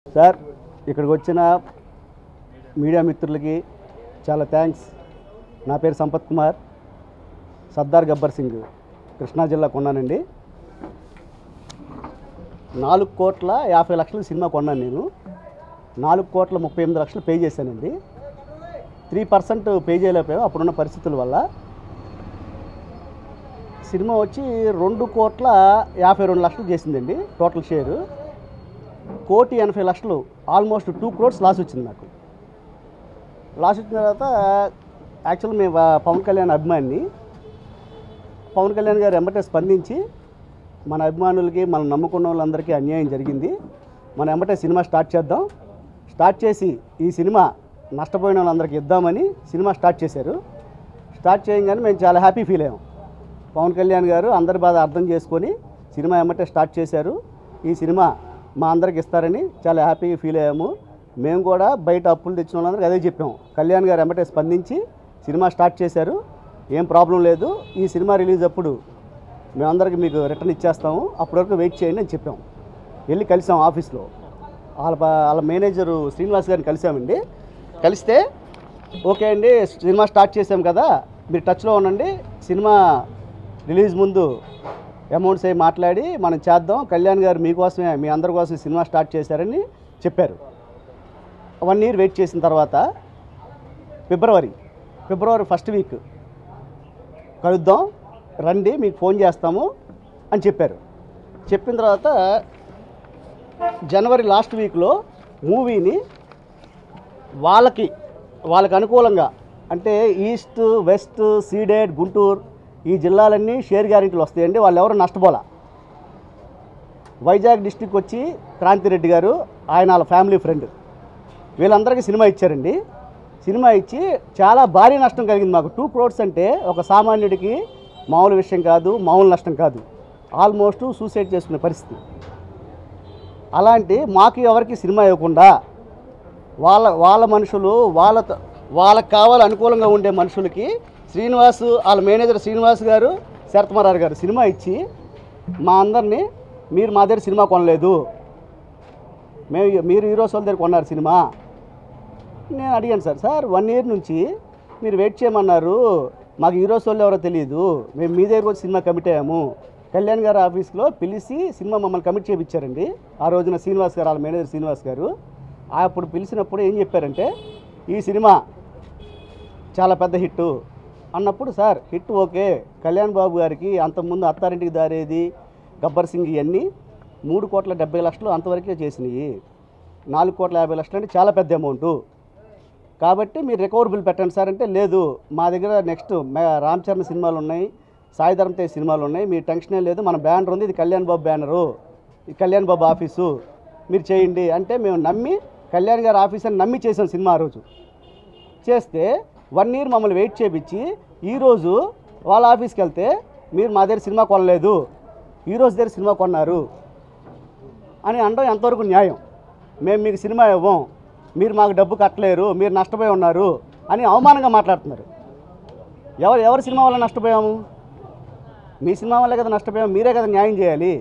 Sir ఇక్కడికి వచ్చిన media మిత్రులకి చాలా థ్యాంక్స్ నా పేరు సంపత్ కుమార్ సర్దార్ గబ్బర్ సింగ్ కృష్ణా జిల్లా కొన్నానండి నాలుగు కోట్ల యాభై లక్షల సినిమా కొన్నాను నేను నాలుగు కోట్ల ముప్పై ఎనిమిది లక్షలు పే చేశానండి త్రీ పర్సెంట్ పే చేయలేకపోయాం అప్పుడున్న పరిస్థితుల వల్ల సినిమా వచ్చి రెండు కోట్ల యాభై రెండు లక్షలు చేసిందండి టోటల్ షేరు కోటి ఎనభై లక్షలు ఆల్మోస్ట్ టూ క్రోడ్స్ లాస్ వచ్చింది నాకు లాస్ వచ్చిన తర్వాత యాక్చువల్ మేము ఆ పవన్ కళ్యాణ్ అభిమాని పవన్ కళ్యాణ్ గారు ఎంబటే స్పందించి మన అభిమానులకి మనం నమ్ముకున్న వాళ్ళందరికీ అన్యాయం జరిగింది మనం ఎంబటే సినిమా స్టార్ట్ చేద్దాం స్టార్ట్ చేసి ఈ సినిమా నష్టపోయిన వాళ్ళందరికీ ఇద్దామని సినిమా స్టార్ట్ చేశారు స్టార్ట్ చేయగానే మేము చాలా హ్యాపీ ఫీల్ అయ్యాం పవన్ కళ్యాణ్ గారు అందరి బాధ అర్థం చేసుకొని సినిమా ఎమ్మటే స్టార్ట్ చేశారు ఈ సినిమా మా అందరికి ఇస్తారని చాలా హ్యాపీగా ఫీల్ అయ్యాము మేము కూడా బయట అప్పులు తెచ్చిన వాళ్ళందరికీ అదే చెప్పాము కళ్యాణ్ గారు ఎమ్మటే స్పందించి సినిమా స్టార్ట్ చేశారు ఏం ప్రాబ్లం లేదు ఈ సినిమా రిలీజ్ అప్పుడు మేమందరికి మీకు రిటర్న్ ఇచ్చేస్తాము అప్పటి వరకు వెయిట్ చేయండి అని చెప్పాము వెళ్ళి కలిసాం ఆఫీస్లో వాళ్ళ ప- వాళ్ళ మేనేజరు శ్రీనివాస్ గారిని కలిసామండి కలిస్తే ఓకే అండి సినిమా స్టార్ట్ చేసాం కదా మీరు టచ్లో ఉండండి సినిమా రిలీజ్ ముందు అమౌంట్స్ అవి మాట్లాడి మనం చేద్దాం కళ్యాణ్ గారు మీకోసమే మీ అందరి కోసం సినిమా స్టార్ట్ చేశారని చెప్పారు వన్ ఇయర్ వెయిట్ చేసిన తర్వాత ఫిబ్రవరి ఫిబ్రవరి ఫస్ట్ వీక్ కలుద్దాం రండి మీకు ఫోన్ చేస్తాము అని చెప్పారు చెప్పిన తర్వాత జనవరి లాస్ట్ వీక్లో మూవీని వాళ్ళకి వాళ్ళకి అనుకూలంగా అంటే ఈస్ట్ వెస్ట్ సీడెడ్ గుంటూరు ఈ జిల్లాలన్నీ షేర్ గ్యారెంటీలు వస్తాయండి వాళ్ళు ఎవరు నష్టపోలా వైజాగ్ డిస్టిక్ వచ్చి క్రాంతిరెడ్డి గారు ఆయన వాళ్ళ ఫ్యామిలీ ఫ్రెండ్ వీళ్ళందరికీ సినిమా ఇచ్చారండి సినిమా ఇచ్చి చాలా భారీ నష్టం కలిగింది మాకు టూ క్రోడ్స్ అంటే ఒక సామాన్యుడికి మామూలు విషయం కాదు మామూలు నష్టం కాదు ఆల్మోస్ట్ సూసైడ్ చేసుకునే పరిస్థితి అలాంటి మాకు ఎవరికి సినిమా ఇవ్వకుండా వాళ్ళ వాళ్ళ మనుషులు వాళ్ళ వాళ్ళకి కావాలి అనుకూలంగా ఉండే మనుషులకి శ్రీనివాస్ వాళ్ళ మేనేజర్ శ్రీనివాస్ గారు శరత్మరారు గారు సినిమా ఇచ్చి మా అందరినీ మీరు మా దగ్గర సినిమా కొనలేదు మేము మీరు హీరోస్ వాళ్ళ దగ్గర కొన్నారు సినిమా నేను అడిగాను సార్ సార్ వన్ ఇయర్ నుంచి మీరు వెయిట్ చేయమన్నారు మాకు హీరోస్ వాళ్ళు ఎవరో తెలియదు మేము మీ దగ్గర వచ్చి సినిమా కమిట్ అయ్యాము కళ్యాణ్ గారి ఆఫీస్లో పిలిచి సినిమా మమ్మల్ని కమిట్ చేయించారండి ఆ రోజున శ్రీనివాస్ గారు వాళ్ళ మేనేజర్ శ్రీనివాస్ గారు అప్పుడు పిలిచినప్పుడు ఏం చెప్పారంటే ఈ సినిమా చాలా పెద్ద హిట్ అన్నప్పుడు sir hit okay Kalyan Babu garu అంతకుముందు అత్తారింటికి దారేది గబ్బర్ సింగ్ ఇవన్నీ మూడు కోట్ల డెబ్బై లక్షలు అంతవరకే చేసినాయి నాలుగు కోట్ల యాభై లక్షలు అంటే చాలా పెద్ద అమౌంట్ కాబట్టి మీరు రికవరబుల్ పెట్టండి సార్ అంటే లేదు మా దగ్గర నెక్స్ట్ రామ్ చరణ్ సినిమాలు ఉన్నాయి సాయి ధరమ్ తేజ్ సినిమాలు ఉన్నాయి మీ టెన్షనే లేదు మన బ్యానర్ ఉంది ఇది కళ్యాణ్ బాబు బ్యానరు ఇది కళ్యాణ్ బాబు ఆఫీసు మీరు చేయండి అంటే మేము నమ్మి కళ్యాణ్ గారి ఆఫీస్ అని నమ్మి చేసాం సినిమా ఆ రోజు చేస్తే వన్ ఇయర్ మమ్మల్ని వెయిట్ చేపించి ఈరోజు వాళ్ళ ఆఫీస్కి వెళ్తే మీరు మా దగ్గర సినిమా కొనలేదు ఈరోజు దగ్గర సినిమా కొన్నారు అని అనడం ఎంతవరకు న్యాయం మేము మీకు సినిమా ఇవ్వం మీరు మాకు డబ్బు కట్టలేరు మీరు నష్టపోయి ఉన్నారు అని అవమానంగా మాట్లాడుతున్నారు ఎవరు ఎవరి సినిమా వల్ల నష్టపోయాము మీ సినిమా వల్లే కదా నష్టపోయాము మీరే కదా న్యాయం చేయాలి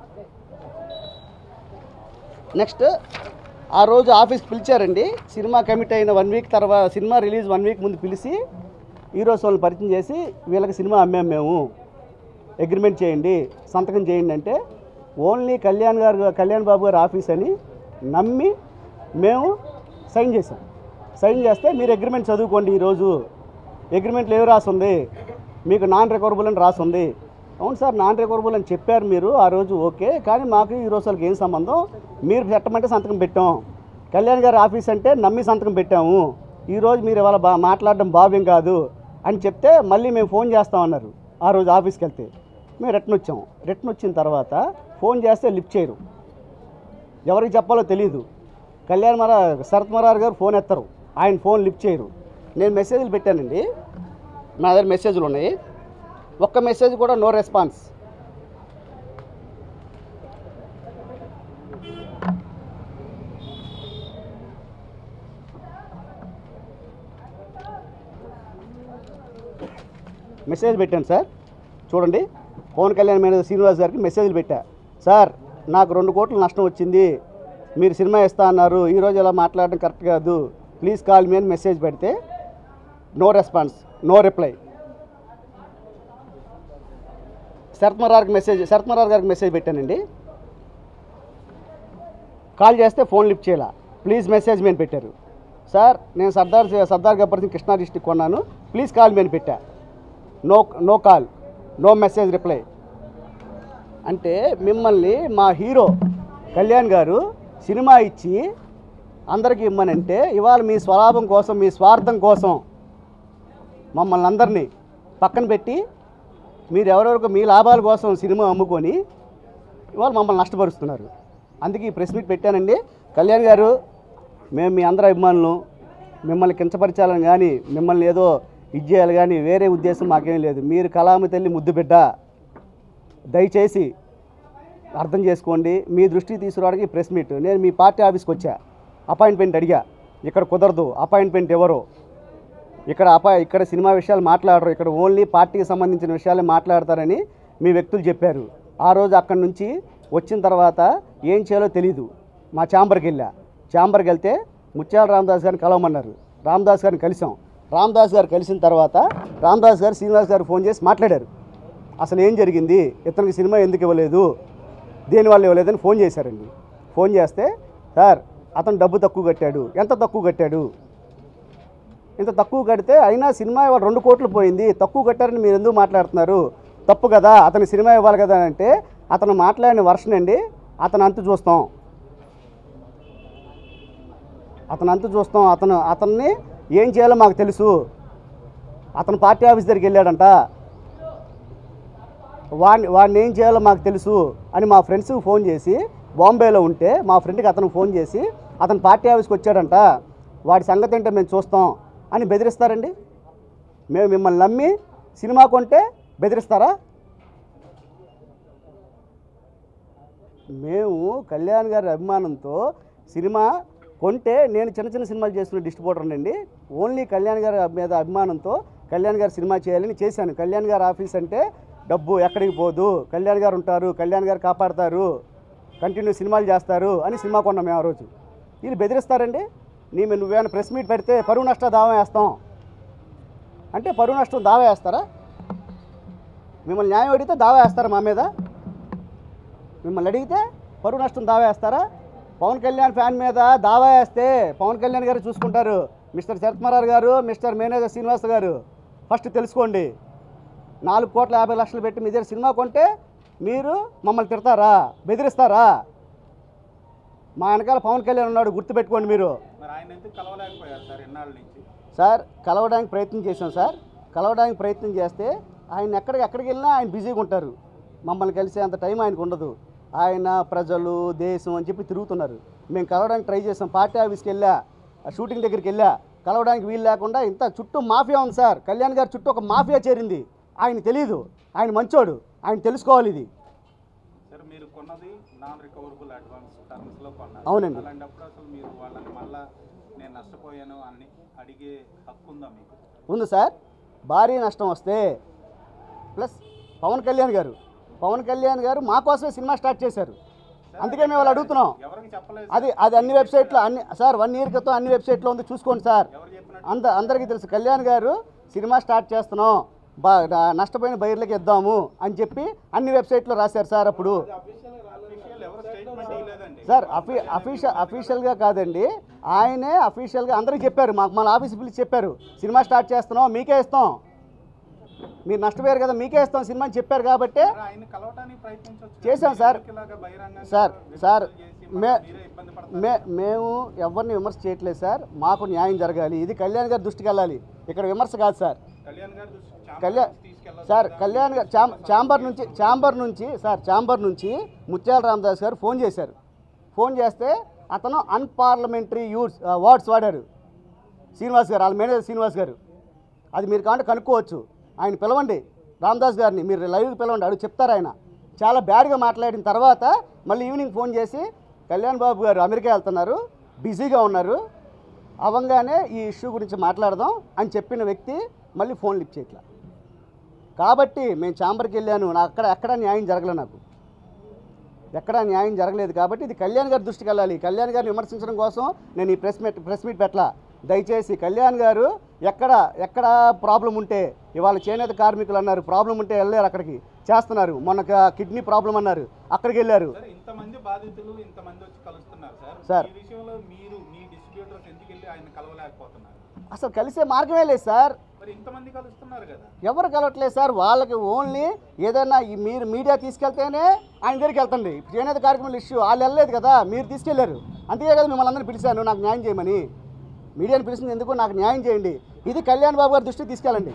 నెక్స్ట్ ఆ రోజు ఆఫీస్కి పిలిచారండి సినిమా కమిట్ అయిన వన్ వీక్ తర్వాత సినిమా రిలీజ్ వన్ వీక్ ముందు పిలిచి హీరోస్ వాళ్ళని పరిచయం చేసి వీళ్ళకి సినిమా అమ్మాము మేము అగ్రిమెంట్ చేయండి సంతకం చేయండి అంటే ఓన్లీ కళ్యాణ్ గారు కళ్యాణ్ బాబు గారు ఆఫీస్ అని నమ్మి మేము సైన్ చేసాం సైన్ చేస్తే మీరు అగ్రిమెంట్ చదువుకోండి ఈరోజు అగ్రిమెంట్లో ఏమి రాస్తుంది మీకు నాన్ రికవరబుల్ అని రాస్తుంది అవును సార్ నాన్ రికవరబుల్ అని చెప్పారు మీరు ఆ రోజు ఓకే కానీ మాకు ఈ రోజు వాళ్ళకి ఏం సంబంధం మీరు పెట్టమంటే సంతకం పెట్టాం కళ్యాణ్ గారి ఆఫీస్ అంటే నమ్మి సంతకం పెట్టాము ఈరోజు మీరు ఇవాళ బా మాట్లాడడం భావ్యం కాదు అని చెప్తే మళ్ళీ మేము ఫోన్ చేస్తామన్నారు ఆ రోజు ఆఫీస్కి వెళ్తే మేము రిటర్న్ వచ్చాం రిటర్న్ వచ్చిన తర్వాత ఫోన్ చేస్తే లిఫ్ట్ చేయరు ఎవరికి చెప్పాలో తెలియదు కళ్యాణ్ మరా శరత్ మరార్ గారు ఫోన్ ఎత్తరు ఆయన ఫోన్ లిఫ్ట్ చేయరు నేను మెసేజ్లు పెట్టానండి నా దగ్గర మెసేజ్లు ఉన్నాయి ఒక్క మెసేజ్ కూడా నో రెస్పాన్స్ మెసేజ్ పెట్టాను సార్ చూడండి పవన్ కళ్యాణ్ మేనేజర్ శ్రీనివాస్ గారికి మెసేజ్లు పెట్టా సార్ నాకు రెండు కోట్ల నష్టం వచ్చింది మీరు సినిమా ఇస్తా అన్నారు ఈరోజు ఇలా మాట్లాడడం కరెక్ట్ కాదు ప్లీజ్ కాల్ మీ అని మెసేజ్ పెడితే నో రెస్పాన్స్ నో రిప్లై శరత్మరార్కి మెసేజ్ శరత్మరార్ గారికి మెసేజ్ పెట్టానండి కాల్ చేస్తే ఫోన్ లిఫ్ట్ చేయాల ప్లీజ్ మెసేజ్ మీ అని పెట్టారు సార్ నేను సర్దార్ సర్దార్ గబ్బర్ సింగ్ కృష్ణా డిస్టిక్ కొన్నాను ప్లీజ్ కాల్ మీ అని పెట్టా no no call no message reply అంటే మిమ్మల్ని మా హీరో కళ్యాణ్ గారు సినిమా ఇచ్చి అందరికీ ఇమ్మనంటే ఇవాళ మీ స్వలాభం కోసం మీ స్వార్థం కోసం మమ్మల్ని అందరినీ పక్కన పెట్టి మీరు ఎవరెవరికి మీ లాభాల కోసం సినిమా అమ్ముకొని ఇవాళ మమ్మల్ని నష్టపరుస్తున్నారు అందుకే ఈ ప్రెస్ మీట్ పెట్టానండి కళ్యాణ్ గారు మేము మీ అందరి అభిమానులు మిమ్మల్ని కించపరచాలని కానీ మిమ్మల్ని ఏదో ఇది చేయాలి కానీ వేరే ఉద్దేశం మాకేం లేదు మీరు కళామ తల్లి ముద్దు బిడ్డ దయచేసి అర్థం చేసుకోండి మీ దృష్టికి తీసుకురావడానికి ప్రెస్ మీట్ నేను మీ పార్టీ ఆఫీస్కి వచ్చా అపాయింట్మెంట్ అడిగా ఇక్కడ కుదరదు అపాయింట్మెంట్ ఎవరు ఇక్కడ అపా ఇక్కడ సినిమా విషయాలు మాట్లాడరు ఇక్కడ ఓన్లీ పార్టీకి సంబంధించిన విషయాలే మాట్లాడతారని మీ వ్యక్తులు చెప్పారు ఆ రోజు అక్కడి నుంచి వచ్చిన తర్వాత ఏం చేయాలో తెలీదు మా ఛాంబర్కి వెళ్ళా ఛాంబర్కి వెళ్తే ముత్యాల రామదాస్ గారిని కలవమన్నారు రామదాస్ గారిని కలిసాం రామదాస్ గారు కలిసిన తర్వాత రామదాస్ గారు శ్రీనివాస్ గారు ఫోన్ చేసి మాట్లాడారు అసలు ఏం జరిగింది ఇతనికి సినిమా ఎందుకు ఇవ్వలేదు దేనివల్ల ఇవ్వలేదని ఫోన్ చేశారండి ఫోన్ చేస్తే సార్ అతను డబ్బు తక్కువ కట్టాడు ఎంత తక్కువ కట్టాడు ఇంత తక్కువ కడితే అయినా సినిమా ఇవాళ రెండు కోట్లు పోయింది తక్కువ కట్టారని మీరు ఎందుకు మాట్లాడుతున్నారు తప్పు కదా అతని సినిమా ఇవ్వాలి కదా అని అంటే అతను మాట్లాడిన వర్షన్ అండి అతను అంతు చూస్తాం అతను అంతు చూస్తాం అతను అతన్ని ఏం చేయాలో మాకు తెలుసు అతను పార్టీ ఆఫీస్ దగ్గరికి వెళ్ళాడంట వాడిని వాడిని ఏం చేయాలో మాకు తెలుసు అని మా ఫ్రెండ్స్కి ఫోన్ చేసి బాంబేలో ఉంటే మా ఫ్రెండ్కి అతను ఫోన్ చేసి అతను పార్టీ ఆఫీస్కి వచ్చాడంట వాడి సంగతి ఏంటో మేము చూస్తాం అని బెదిరిస్తారండి మేము మిమ్మల్ని నమ్మి సినిమా కొంటే బెదిరిస్తారా మేము కళ్యాణ్ గారి అభిమానంతో సినిమా కొంటే నేను చిన్న చిన్న సినిమాలు చేస్తున్న డిస్ట్రిబ్యూటర్ అండి ఓన్లీ కళ్యాణ్ గారి మీద అభిమానంతో కళ్యాణ్ గారు సినిమా చేయాలని చేశాను కళ్యాణ్ గారి ఆఫీస్ అంటే డబ్బు ఎక్కడికి పోదు కళ్యాణ్ గారు ఉంటారు కళ్యాణ్ గారు కాపాడతారు కంటిన్యూ సినిమాలు చేస్తారు అని సినిమా కొన్నాం మేము ఆ రోజు వీళ్ళు బెదిరిస్తారండి నీ మీద నువ్వేమైనా ప్రెస్ మీట్ పెడితే పరువు నష్ట దావా వేస్తాం అంటే పరువు నష్టం దావా వేస్తారా మిమ్మల్ని న్యాయం అడిగితే దావా వేస్తారా మా మీద మిమ్మల్ని అడిగితే పరువు నష్టం దావా వేస్తారా పవన్ కళ్యాణ్ ఫ్యాన్ మీద దావా వేస్తే పవన్ కళ్యాణ్ గారు చూసుకుంటారు మిస్టర్ శరత్మరార్ గారు మిస్టర్ మేనేజర్ శ్రీనివాస్ గారు ఫస్ట్ తెలుసుకోండి నాలుగు కోట్ల యాభై లక్షలు పెట్టి మీ దగ్గర సినిమా కొంటే మీరు మమ్మల్ని తిడతారా బెదిరిస్తారా మా వెనకాల పవన్ కళ్యాణ్ ఉన్నాడు గుర్తుపెట్టుకోండి మీరు మరి ఆయన ఎందుకు కలవలేకపోయారు సార్ ఎన్నాళ్ళ నుంచి సార్ కలవడానికి ప్రయత్నం చేశాం సార్ కలవడానికి ప్రయత్నం చేస్తే ఆయన ఎక్కడికి ఎక్కడికి వెళ్ళినా ఆయన బిజీగా ఉంటారు మమ్మల్ని కలిసే అంత టైం ఆయనకు ఉండదు ఆయన ప్రజలు దేశం అని చెప్పి తిరుగుతున్నారు మేము కలవడానికి ట్రై చేసాం పార్టీ ఆఫీస్కి వెళ్ళా ఆ షూటింగ్ దగ్గరికి వెళ్ళా కలవడానికి వీలు లేకుండా ఇంత చుట్టూ మాఫియా ఉంది సార్ కళ్యాణ్ గారి చుట్టూ ఒక మాఫియా చేరింది ఆయన తెలియదు ఆయన మంచోడు ఆయన తెలుసుకోవాలి ఇది సార్ మీరు కొన్నది నాన్ రికవరబుల్ అడ్వాన్స్ టర్మ్స్ లో కొన్నారు అవునండి. అలాంటప్పుడు అసలు మీరు వాళ్ళని మళ్ళా నేను నష్టపోయాను అని అడిగే హక్కు ఉందా మీకు ఉంది సార్ భారీ నష్టం వస్తే ప్లస్ పవన్ కళ్యాణ్ గారు పవన్ కళ్యాణ్ గారు మా కోసమే సినిమా స్టార్ట్ చేశారు అందుకే మేము వాళ్ళు అడుగుతున్నాం ఎవరికి చెప్పలేదు అది అది అన్ని వెబ్సైట్లో అన్ని సార్ వన్ ఇయర్ క్రితం అన్ని వెబ్సైట్లో ఉంది చూసుకోండి సార్ ఎవరు చెప్పినట్టు అంద అందరికీ తెలుసు కళ్యాణ్ గారు సినిమా స్టార్ట్ చేస్తున్నాం బా నా- నష్టపోయిన బయర్లకి ఇద్దాము అని చెప్పి అన్ని వెబ్సైట్లో రాశారు సార్ అప్పుడు అఫీషియల్ ఎవరు స్టేట్మెంట్ ఇవ్వలేదండి సార్ అఫీ అఫీషియల్ అఫీషియల్గా కాదండి ఆయనే అఫీషియల్గా అందరికీ చెప్పారు మాకు మన ఆఫీస్ పిలిచి చెప్పారు సినిమా స్టార్ట్ చేస్తున్నాం మీకే ఇస్తాం మీరు నష్టపోయారు కదా మీకే ఇస్తాం సినిమా అని చెప్పారు కాబట్టి మరి ఆయన కలవటానికి ప్రయత్నించవచ్చు చేశాం సార్. ఇలాగా బహిరంగంగా సార్, విమర్శలు సార్, చేసి మే- మళ్ళీ మీరే ఇబ్బంది పడతారు మే మేము ఎవరిని విమర్శ చేయట్లేదు సార్ మాకు న్యాయం జరగాలి ఇది కళ్యాణ్ గారి దృష్టికి వెళ్ళాలి ఇక్కడ విమర్శ కాదు సార్ కళ్యాణ్ గారు దృష్టికి ఛాంబర్ కళ్యాణ్ నుంచి తీసుకెళ్ళాలి సార్ కళ్యాణ్ గారు చాం ఛాంబర్ నుంచి ఛాంబర్ నుంచి సార్ ఛాంబర్ నుంచి ముత్యాల రామదాస్ గారు ఫోన్ చేశారు ఫోన్ చేస్తే అతను అన్పార్లమెంటరీ యూర్స్ వర్డ్స్ వాడారు శ్రీనివాస్ గారు వాళ్ళ మేనేజర్ శ్రీనివాస్ గారు అది మీరు కావాలంటే కనుక్కోవచ్చు ఆయన పిలవండి రామదాస్ గారిని మీరు లైవ్కి పిలవండి అడుగు చెప్తారు ఆయన చాలా బ్యాడ్గా మాట్లాడిన తర్వాత మళ్ళీ ఈవినింగ్ ఫోన్ చేసి కళ్యాణ్ బాబు గారు అమెరికా వెళ్తున్నారు బిజీగా ఉన్నారు అవంగానే ఈ ఇష్యూ గురించి మాట్లాడదాం అని చెప్పిన వ్యక్తి మళ్ళీ ఫోన్ లిఫ్ట్ చేయట్లా కాబట్టి మేము ఛాంబర్కి వెళ్ళాను నాకు అక్కడ ఎక్కడ న్యాయం జరగలే నాకు ఎక్కడా న్యాయం జరగలేదు కాబట్టి ఇది కళ్యాణ్ గారి దృష్టికి వెళ్ళాలి కళ్యాణ్ గారిని విమర్శించడం కోసం నేను ఈ ప్రెస్ మీట్ ప్రెస్ మీట్ పెట్టలా దయచేసి కళ్యాణ్ గారు ఎక్కడ ఎక్కడ ప్రాబ్లం ఉంటే ఇవాళ చేనేత కార్మికులు అన్నారు ప్రాబ్లం ఉంటే వెళ్ళారు అక్కడికి చేస్తున్నారు మొన్న కిడ్నీ ప్రాబ్లం అన్నారు అక్కడికి వెళ్ళారు సార్ ఇంతమంది బాధితులు ఇంతమంది వచ్చి కలుస్తున్నారు సార్ సార్. ఈ విషయంలో మీరు మీ డిస్ట్రిబ్యూటర్స్ ఎందుకు వెళ్ళి ఆయన కలవలేకపోతున్నారు అసలు కలిసే మార్గమే లేదు సార్ మరి ఇంతమంది కలుస్తున్నారు కదా ఎవరు కలవట్లేదు సార్ వాళ్ళకి ఓన్లీ ఏదైనా ఈ మీరు మీడియా తీసుకెళ్తేనే ఆయన దగ్గరికి వెళ్తండి చేనేత కార్యక్రమాలు ఇష్యూ వాళ్ళు వెళ్ళలేదు కదా మీరు తీసుకెళ్లారు అంతే కదా మిమ్మల్ని అందరినీ పిలిచాను నాకు న్యాయం చేయమని మీడియాని పిలిచింది ఎందుకు నాకు న్యాయం చేయండి ఇది కళ్యాణ్ బాబు గారి దృష్టికి తీసుకెళ్ళండి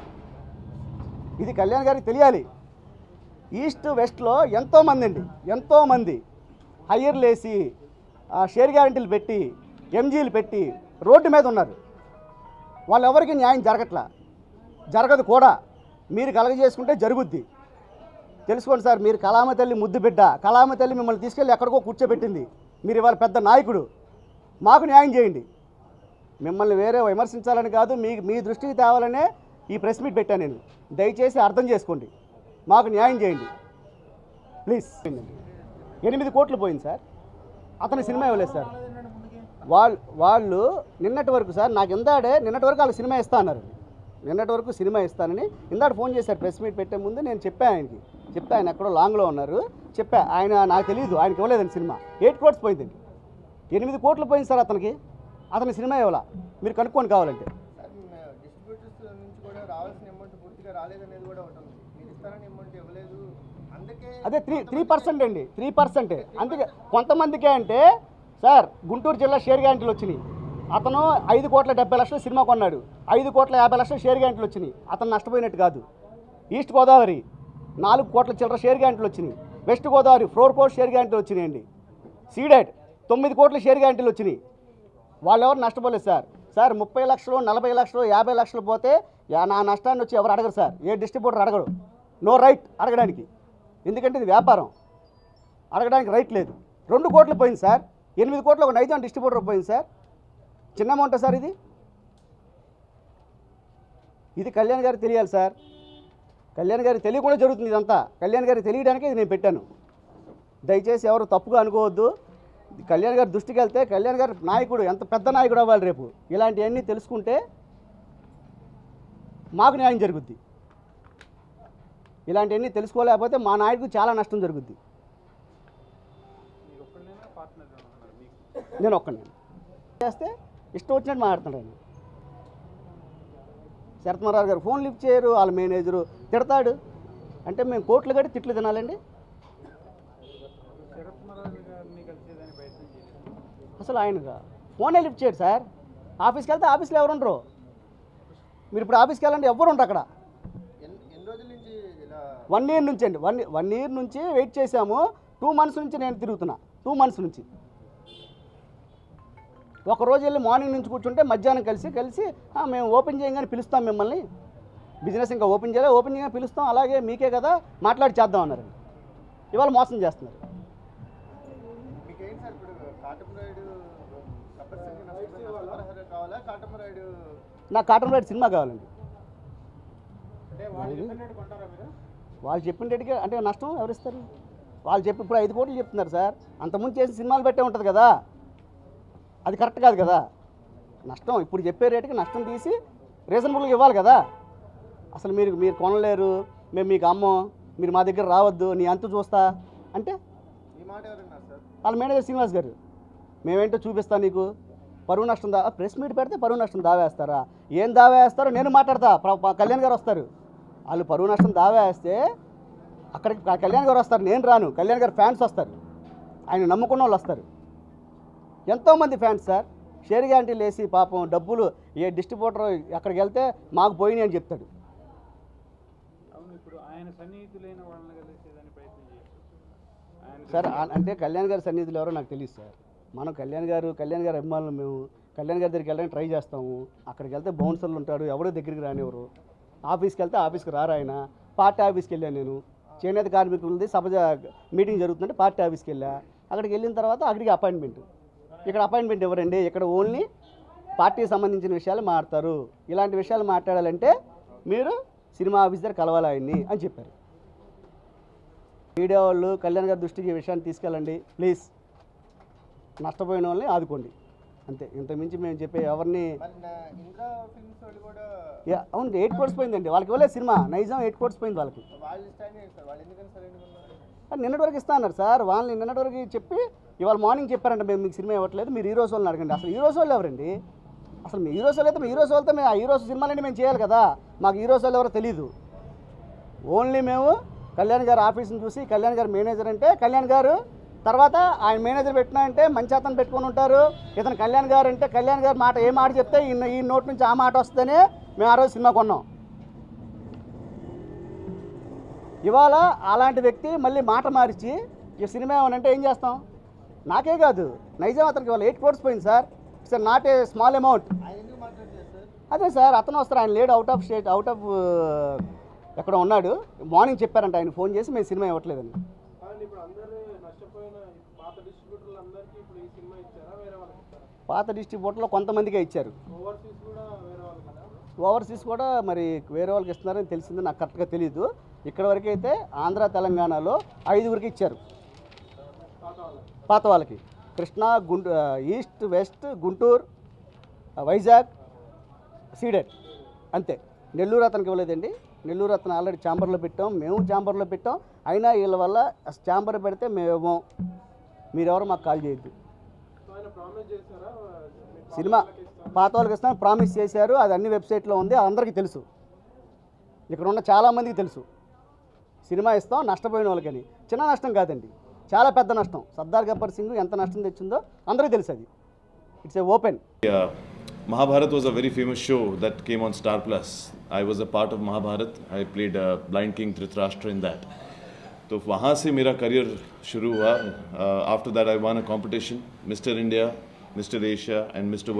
ఇది కళ్యాణ్ గారికి తెలియాలి ఈస్ట్ వెస్ట్లో ఎంతోమంది అండి ఎంతోమంది హయ్యర్లు వేసి ఆ, షేర్ గ్యారంటీలు పెట్టి ఎంజీలు పెట్టి రోడ్డు మీద ఉన్నారు వాళ్ళెవరికి న్యాయం జరగట్లా జరగదు కూడా మీరు కలగజేసుకుంటే జరుగుద్ది తెలుసుకోండి సార్ మీరు కలామ తల్లి ముద్దు బిడ్డ కలామ తల్లి మిమ్మల్ని తీసుకెళ్ళి ఎక్కడికో కూర్చోబెట్టింది మీరు ఇవాళ పెద్ద నాయకుడు మాకు న్యాయం చేయండి మిమ్మల్ని వేరే విమర్శించాలని కాదు మీ మీ దృష్టికి తేవాలనే ఈ ప్రెస్ మీట్ పెట్టాను నేను దయచేసి అర్థం చేసుకోండి మాకు న్యాయం చేయండి ప్లీజ్ ఎనిమిది కోట్లు పోయింది సార్ అతని సినిమా ఇవ్వలేదు సార్ వాళ్ళు వాళ్ళు నిన్నటి వరకు సార్ నాకు ఇందాడే నిన్నటి వరకు వాళ్ళు సినిమా ఇస్తా అన్నారు నిన్నటి వరకు సినిమా ఇస్తానని ఇందాక ఫోన్ చేశారు ప్రెస్ మీట్ పెట్టే ముందు నేను చెప్పాను ఆయనకి చెప్తే ఆయన ఎక్కడో లాంగ్లో ఉన్నారు చెప్పా ఆయన నాకు తెలియదు ఆయనకి ఇవ్వలేదండి సినిమా ఎయిట్ కోట్స్ పోయిందండి ఎనిమిది కోట్లు పోయింది సార్ అతనికి అతని సినిమా ఇవ్వాల మీరు కనుక్కొని కావాలంటే సార్ డిస్ట్రిబ్యూటర్స్ నుంచి కూడా రావాల్సిన అమౌంట్ పూర్తిగా రాలేదనేది కూడా ఒకటి ఉంది మీరు ఇస్తారని అమౌంట్ ఇవ్వలేదు అందుకే అదే త్రీ త్రీ పర్సెంట్ అండి త్రీ పర్సెంట్ అందుకే కొంతమందికే అంటే సార్ గుంటూరు జిల్లా షేర్ గ్యారంటీలు వచ్చినాయి అతను ఐదు కోట్ల డెబ్బై లక్షల సినిమా కొన్నాడు ఐదు కోట్ల యాభై లక్షల షేర్ గ్యారంటీలు వచ్చినాయి అతను నష్టపోయినట్టు కాదు ఈస్ట్ గోదావరి నాలుగు కోట్ల చిల్లర షేర్ గ్యారంటీలు వచ్చినాయి వెస్ట్ గోదావరి ఫోర్ కోట్ షేర్ గ్యారంటీలు వచ్చినాయండి సీడెడ్ తొమ్మిది కోట్ల షేర్ గ్యారంటీలు వచ్చినాయి వాళ్ళు ఎవరు నష్టపోలేదు సార్ సార్ ముప్పై లక్షలు నలభై లక్షలు యాభై లక్షలు పోతే యా- నా నష్టాన్ని వచ్చి ఎవరు అడగరు సార్ ఏ డిస్ట్రిబ్యూటర్ అడగరు నో రైట్ అడగడానికి ఎందుకంటే ఇది వ్యాపారం అడగడానికి రైట్ లేదు రెండు కోట్లు పోయింది సార్ ఎనిమిది కోట్లు ఒక నైజాం డిస్ట్రిబ్యూటర్ పోయింది సార్ చిన్న అమౌంట్ సార్ ఇది ఇది కళ్యాణ్ గారికి తెలియాలి సార్ కళ్యాణ్ గారికి తెలియకుండా జరుగుతుంది ఇదంతా కళ్యాణ్ గారికి తెలియడానికే ఇది నేను పెట్టాను దయచేసి ఎవరు తప్పుగా అనుకోవద్దు ఇది కళ్యాణ్ గారి దృష్టికి వెళ్తే కళ్యాణ్ గారి నాయకుడు ఎంత పెద్ద నాయకుడు అవ్వాలి రేపు ఇలాంటివన్నీ తెలుసుకుంటే మాకు న్యాయం జరుగుద్ది ఇలాంటివన్నీ తెలుసుకోలేకపోతే మా నాయకుడు చాలా నష్టం జరుగుద్ది మీరు ఒక్కళ్ళైనా పార్ట్నర్ ఉన్నారు మీకు నేను ఒక్కనే చేస్తే ఇష్టం వచ్చినట్టు మాట్లాడుతున్నాడు ఆయన శరత్మరావు గారు ఫోన్ లిఫ్ట్ చేయరు వాళ్ళ మేనేజరు తిడతాడు అంటే మేము కోట్లు కట్టి తిట్లు తినాలండి శరత్ మహారాజ్ గారిని కలిసేదాని ప్రయత్నం చేశారు అసలు ఆయన ఫోనే లిఫ్ట్ చేయడు సార్ ఆఫీస్కి వెళ్తే ఆఫీస్లో ఎవరు ఉండరు మీరు ఇప్పుడు ఆఫీస్కి వెళ్ళండి ఎవరు ఉండరు అక్కడ ఎన్ని ఎన్ని రోజుల నుంచి ఇలా వన్ ఇయర్ నుంచి అండి వన్ వన్ ఇయర్ నుంచి వెయిట్ చేశాము టూ మంత్స్ నుంచి నేను తిరుగుతున్నా టూ మంత్స్ నుంచి ఒక రోజు వెళ్ళి మార్నింగ్ నుంచి కూర్చుంటే మధ్యాహ్నం కలిసి కలిసి "ఆ, మేము ఓపెన్ చేయగానే పిలుస్తాం మిమ్మల్ని బిజినెస్ ఇంకా ఓపెన్ చేయాలి ఓపెన్ చేయగానే పిలుస్తాం అలాగే మీకే కదా మాట్లాడి చేద్దాం అన్నారు ఇవాళ మోసం చేస్తున్నారు మీకు ఏంటి సార్ ఇప్పుడు కాటమరాయుడు గబ్బర్ సింగ్ నష్టపోయిన నష్టపరిహారం కావాలా కాటమరాయుడు నాకు కాటన్ రైడ్ సినిమా కావాలండి అంటే వాళ్ళు చెప్పినట్టు కొంటారా మీరు వాళ్ళు చెప్పిన రేటుకే అంటే నష్టం ఎవరిస్తారు వాళ్ళు చెప్పి ఇప్పుడు ఐదు కోట్లు చెప్తున్నారు సార్ అంతకుముందు చేసిన సినిమాలు పెట్టే ఉంటుంది కదా అది కరెక్ట్ కాదు కదా నష్టం ఇప్పుడు చెప్పే రేటుకి నష్టం తీసి రీజనబుల్గా ఇవ్వాలి కదా అసలు మీరు మీరు కొనలేరు మేము మీకు అమ్మం మీరు మా దగ్గర రావద్దు నీ అంతు చూస్తా అంటే ఈ మాట ఎవరన్నారు సార్ వాళ్ళ మేనేజర్ శ్రీనివాస్ గారు మేమేంటో చూపిస్తా నీకు పరువు నష్టం దా ప్రెస్ మీట్ పెడితే పరువు నష్టం దావా వేస్తారా ఏం దావా వేస్తారో నేను మాట్లాడతా ప్ర- ప- కళ్యాణ్ గారు వస్తారు వాళ్ళు పరువు నష్టం దావా వేస్తే అక్కడికి క- కళ్యాణ్ గారు వస్తారు నేను రాను కళ్యాణ్ గారు ఫ్యాన్స్ వస్తారు ఆయన నమ్ముకున్న వాళ్ళు వస్తారు ఎంతోమంది ఫ్యాన్స్ సార్ షేర్ గ్యారంటీలు వేసి పాపం డబ్బులు ఏ డిస్ట్రిబ్యూటర్ అక్కడికి వెళ్తే మాకు పోయినాయి అని చెప్తాడు అవును ఇప్పుడు ఆయన సన్నిహితులైన వాళ్ళని కలిసేదాని ప్రయత్నం చేశారు ఆయన సార్ ఆ- అంటే కళ్యాణ్ గారి సన్నిధులు ఎవరో నాకు తెలియదు సార్ మనం కళ్యాణ్ గారు కళ్యాణ్ గారి అభిమానులు మేము కళ్యాణ్ గారి దగ్గరికి వెళ్ళడానికి ట్రై చేస్తాము అక్కడికి వెళ్తే బౌన్సర్లు ఉంటాడు ఎవడో దగ్గరికి రానివ్వరు ఆఫీస్కి వెళ్తే ఆఫీస్కి రారు ఆయన పార్టీ ఆఫీస్కి వెళ్ళాను నేను చేనేత కార్మికులది సభ జ- మీటింగ్ జరుగుతుందంటే పార్టీ ఆఫీస్కి వెళ్ళా అక్కడికి వెళ్ళిన తర్వాత అక్కడికి అపాయింట్మెంట్ ఇక్కడ అపాయింట్మెంట్ ఎవరండి ఇక్కడ ఓన్లీ పార్టీకి సంబంధించిన విషయాలు మాట్లాడతారు ఇలాంటి విషయాలు మాట్లాడాలంటే మీరు సినిమా ఆఫీస్ దగ్గర కలవాలి ఆయన్ని అని చెప్పారు మీడియా వాళ్ళు కళ్యాణ్ గారి దృష్టికి ఈ విషయాన్ని తీసుకెళ్ళండి ప్లీజ్ నష్టపోయిన వాళ్ళని ఆదుకోండి అంతే ఇంతకుమించి మేము చెప్పే ఎవరిని మరి నా ఇంద్రా ఫిల్మ్స్ వాళ్ళు కూడా యా, అవును ఎయిట్ కోర్స్ పోయిందండి వాళ్ళకి ఇవ్వలేదు సినిమా నైజాం ఎయిట్ కోర్స్ పోయింది వాళ్ళకి వాళ్ళు స్టాండ్ చేయండి సార్ వాళ్ళు ఎందుకని సరైన ఉన్నారు అది నిన్నటి వరకు ఇస్తా అన్నారు సార్ వాళ్ళని నిన్నటి వరకు చెప్పి ఇవాళ మార్నింగ్ చెప్పారంట మేము మీకు సినిమా ఇవ్వట్లేదు మీరు హీరోస్ వాళ్ళని అడగండి అసలు హీరోస్ వాళ్ళు ఎవరండి అసలు మీ హీరోస్ వాళ్ళు అయితే మీ హీరోస్ వాళ్ళతో మేము ఆ హీరోస్ సినిమాలన్నీ మేము చేయాలి కదా మాకు హీరోస్ వాళ్ళు ఎవరో తెలియదు ఓన్లీ మేము కళ్యాణ్ గారి ఆఫీస్ని చూసి కళ్యాణ్ గారి మేనేజర్ అంటే కళ్యాణ్ గారు తర్వాత ఆయన మేనేజర్ పెట్టినా అంటే మంచి అతను పెట్టుకొని ఉంటారు ఇతను కళ్యాణ్ గారు అంటే కళ్యాణ్ గారు మాట ఏ మాట చెప్తే ఈ ఈ నోట్ నుంచి ఆ మాట వస్తేనే మేము ఆ రోజు సినిమా కొన్నాం ఇవాళ అలాంటి వ్యక్తి మళ్ళీ మాట మార్చి ఈ సినిమా ఏమనంటే ఏం చేస్తాం నాకే కాదు నైజాం అతనికి ఇవాళ ఎయిట్ క్రోర్స్ పోయింది sir it's not a small amount ఆయన ఎందుకు మాట్లాడలేదు సార్ అదే సార్ అతను వస్తారు ఆయన లేడు out of state out of ఎక్కడ ఉన్నాడు మార్నింగ్ చెప్పారంట ఆయన ఫోన్ చేసి మేము సినిమా ఇవ్వట్లేదని కానీ ఇప్పుడు అందరూ నష్టపోయిన పాత డిస్ట్రిబ్యూటర్లు అందరికీ ఇప్పుడు ఈ సినిమా ఇచ్చారా వేరే వాళ్ళకి ఇచ్చారా పాత డిస్ట్రిబ్యూటర్లో కొంతమందికే ఇచ్చారు ఓవర్సీస్ కూడా వేరే వాళ్ళకి ఇచ్చారా? ఓవర్సీస్ కూడా మరి వేరే వాళ్ళకి ఇస్తున్నారని తెలిసింది నాకు కరెక్ట్గా తెలియదు ఇక్కడ వరకు అయితే ఆంధ్ర తెలంగాణలో ఐదుగురికి ఇచ్చారు పాత వాళ్ళకి పాత వాళ్ళకి కృష్ణా గుంటూ ఈస్ట్ వెస్ట్ గుంటూరు ఆ, వైజాగ్ సీడెడ్ అంతే నెల్లూరు అతనికి ఇవ్వలేదండి నెల్లూరు అతను ఆల్రెడీ ఛాంబర్లో పెట్టాం మేము ఛాంబర్లో పెట్టాం అయినా వీళ్ళ వల్ల ఛాంబర్ పెడితే మేము మీరెవరు మాకు కాల్ చేయొద్దు సో ఆయన ప్రామిస్ చేశారా మీకు పాత సినిమా వాళ్ళకి ఇస్తాను. పాత వాళ్ళకి ఇస్తాను ప్రామిస్ చేశారు అది అన్ని వెబ్సైట్లో ఉంది అందరికీ తెలుసు ఇక్కడ ఉన్న చాలామందికి తెలుసు సినిమా ఇస్తాం నష్టపోయిన వాళ్ళకని చిన్న నష్టం కాదండి చాలా పెద్ద నష్టం సర్దార్ గబ్బర్ సింగ్ ఎంత నష్టం తెచ్చిందో అందరికీ తెలుసు అది it's a open Yeah, Mahabharat was a very famous show that came on Star Plus. I was a part of Mahabharat. I played uh, Blind King Dhritarashtra in that. तो वहाँ से मेरा करियर शुरू हुआ after that I won a competition Mister India Mister Asia and mister